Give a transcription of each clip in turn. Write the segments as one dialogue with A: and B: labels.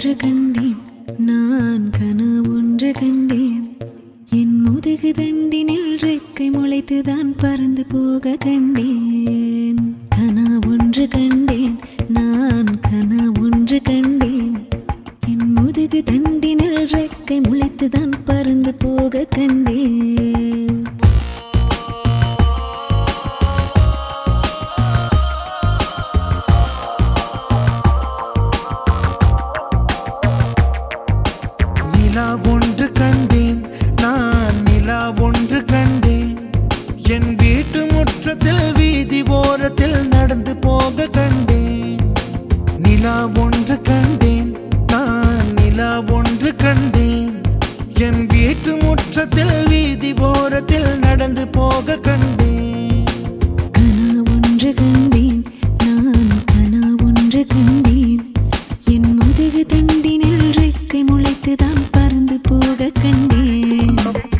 A: ஒன்று கண்டேன் நான் கனவு ஒன்று கண்டேன் என் முதுகு தண்டினில் ரெக்கை முளைத்துதான் பறந்து போக கண்டேன் கனவு ஒன்று கண்டேன் நான் கனவு ஒன்று கண்டேன் என் முதுகு தண்டினில் ரெக்கை முளைத்துதான் பறந்து போக கண்டேன்
B: நிலா ஒன்று கண்டேன் நான் நிலா ஒன்று கண்டேன் என் வீட்டு முற்றத்தில் வீதி ஓரத்தில் நடந்து போக கண்டேன் நிலா ஒன்று கண்டேன் நான் நிலா ஒன்று கண்டேன் என் வீட்டு முற்றத்தில் வீதி ஓரத்தில் நடந்து போக கண்டேன்
A: கனா ஒன்று கண்டேன் நான் கனா ஒன்று கண்டேன் என் முதுகு தண்டினில் ரெக்கை முளைத்துதான் பறந்து போக கண்டேன்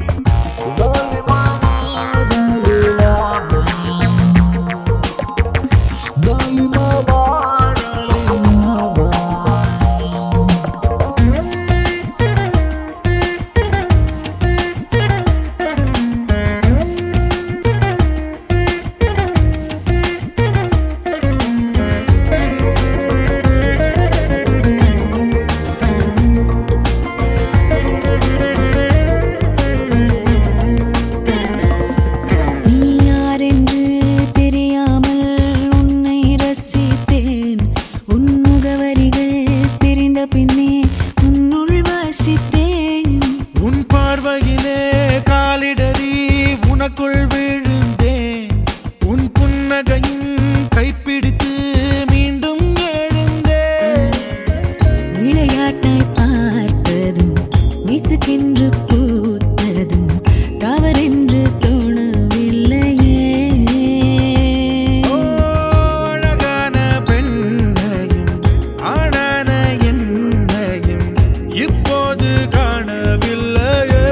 A: நீ யாரென்று தெரியாமல் உன்னை ரசித்தேன் உன் முகவரிகள் தெரிந்த பின்னே உன்னுள் வசித்தேன்
B: உன் பார்வையிலே காலிடறி உனக்குள் விழுந்தேன் உன் புன்னகையும் கைப்பிடித்து மீண்டும் எழுந்தேன்
A: விளையாட்டாய் பார்த்ததும் விசுக்கென்று பூத்ததும் தவறென்று தோணவில்லையே
B: ஓ, அழகான பெண்ணையும் ஆனான என்னையும் இப்போது காணவில்லையே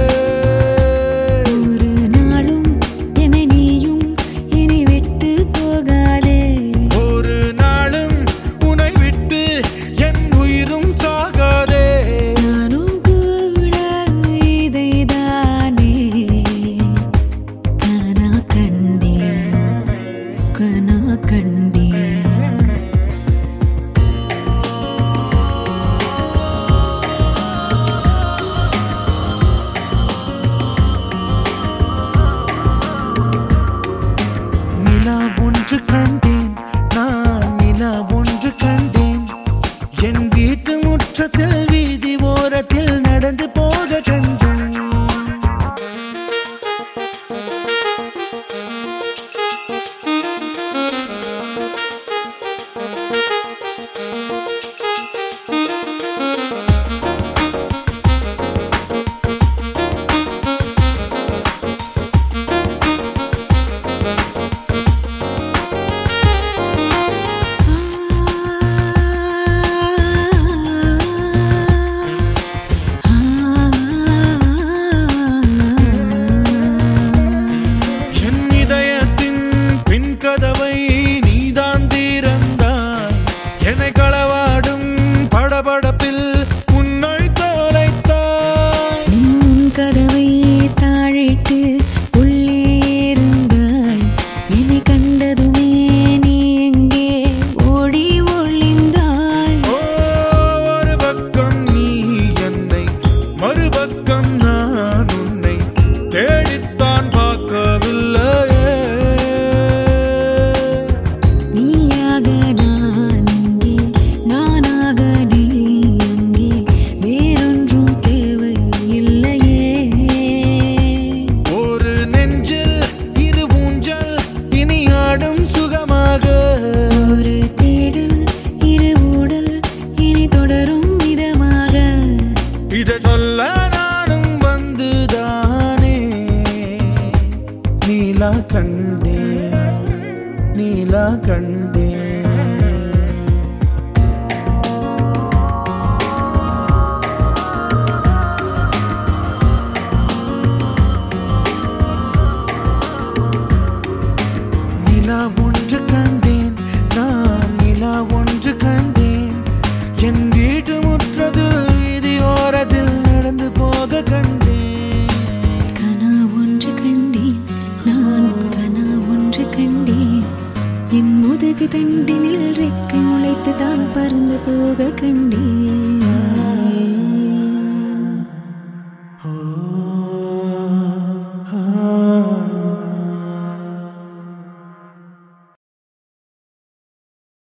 A: ஒரு நாளும் என்னை நீயும் இனி விட்டு போகாதே
B: ஒரு நாளும் உன்னை விட்டு என் உயிரும் சாகாதே
A: நானும் கூட இதைதானே கனா கண்டேன் கனா கண்டேன்
B: நிலா ஒன்று கண்டேன் நான் நிலா ஒன்று கண்டேன் என் வீட்டு முற்றத்தில் வீதி ஓரத்தில் நடந்து போக கண்டேன் என் இதயத்தின் பின் கதவை நீதான் தீரந்தாய் என்னை களவாடும் படபடப்பில் உன்னை தொலைத்தாய்
A: உன் கதவை தாழிட்டு உள்ளே இருந்தாய் என்னை கண்டதுமே நீ எங்கே ஓடி ஒளிந்தாய்
B: ஓ, ஒரு பக்கம் நீ என்னை மறுபக்கம் நான் உன்னை தேடித்தான் பார்க்கவில்லையே
A: நீயாக நான் இங்கே நானாக நீ அங்கே வேறொன்றும் தேவை இல்லையே
B: ஒரு நெஞ்சில் இரு ஊஞ்சல் இனி ஆடும் சுகமாக
A: ஒரு தேடல் இரு ஊடல் இனி தொடரும் இதமாக
B: இதை சொல்ல நானும் வந்துதானே நீலா கண்டே நீலா கண்டே நிலா ஒன்று கண்டேன் நான் நிலா ஒன்று கண்டேன் என் வீட்டு முற்ற
A: கடுகு தண்டினில் ரெக்கை முளைத்து தான் பறந்து போக கண்டேன்